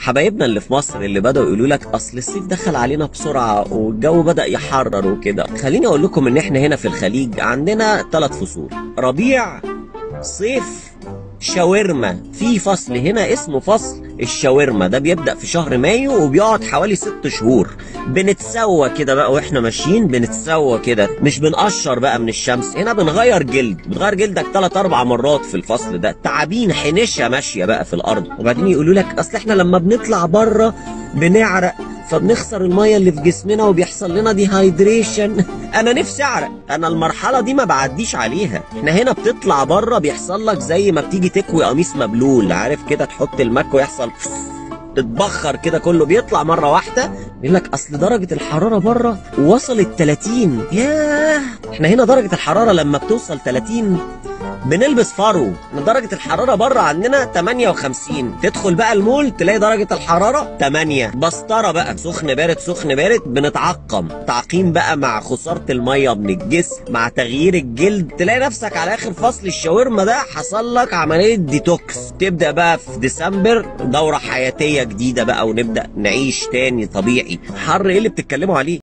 حبايبنا اللي في مصر اللي بدأوا يقولوا لك اصل الصيف دخل علينا بسرعة والجو بدأ يحرر وكده خليني اقول لكم ان احنا هنا في الخليج عندنا ثلاث فصول ربيع صيف شاورما في فصل هنا اسمه فصل الشاورما ده بيبدأ في شهر مايو وبيقعد حوالي ست شهور بنتسوى كده بقى واحنا ماشيين بنتسوى كده مش بنقشر بقى من الشمس هنا بنغير جلد بتغير جلدك ثلاث اربع مرات في الفصل ده تعابين حنشة ماشية بقى في الارض وبعدين يقولوا لك اصل احنا لما بنطلع بره بنعرق فبنخسر المية اللي في جسمنا وبيحصل لنا ديهايدريشن انا نفسي اعرق انا المرحلة دي ما بعديش عليها احنا هنا بتطلع بره بيحصل لك زي ما بتيجي تكوي قميص مبلول عارف كده تحط المكوى يحصل تتبخر كده كله بيطلع مرة واحدة يقول لك أصل درجة الحرارة بره وصلت 30 ياه احنا هنا درجة الحرارة لما بتوصل 30 بنلبس فرو درجة الحرارة بره عندنا 58 تدخل بقى المول تلاقي درجة الحرارة 8 بسطرة بقى سخن بارد سخن بارد بنتعقم تعقيم بقى مع خسارة المية من الجسم مع تغيير الجلد تلاقي نفسك على آخر فصل الشاورما ده حصل لك عملية ديتوكس تبدأ بقى في ديسمبر دورة حياتية جديدة بقى ونبدأ نعيش تاني طبيعي حر ايه اللي بتتكلموا عليه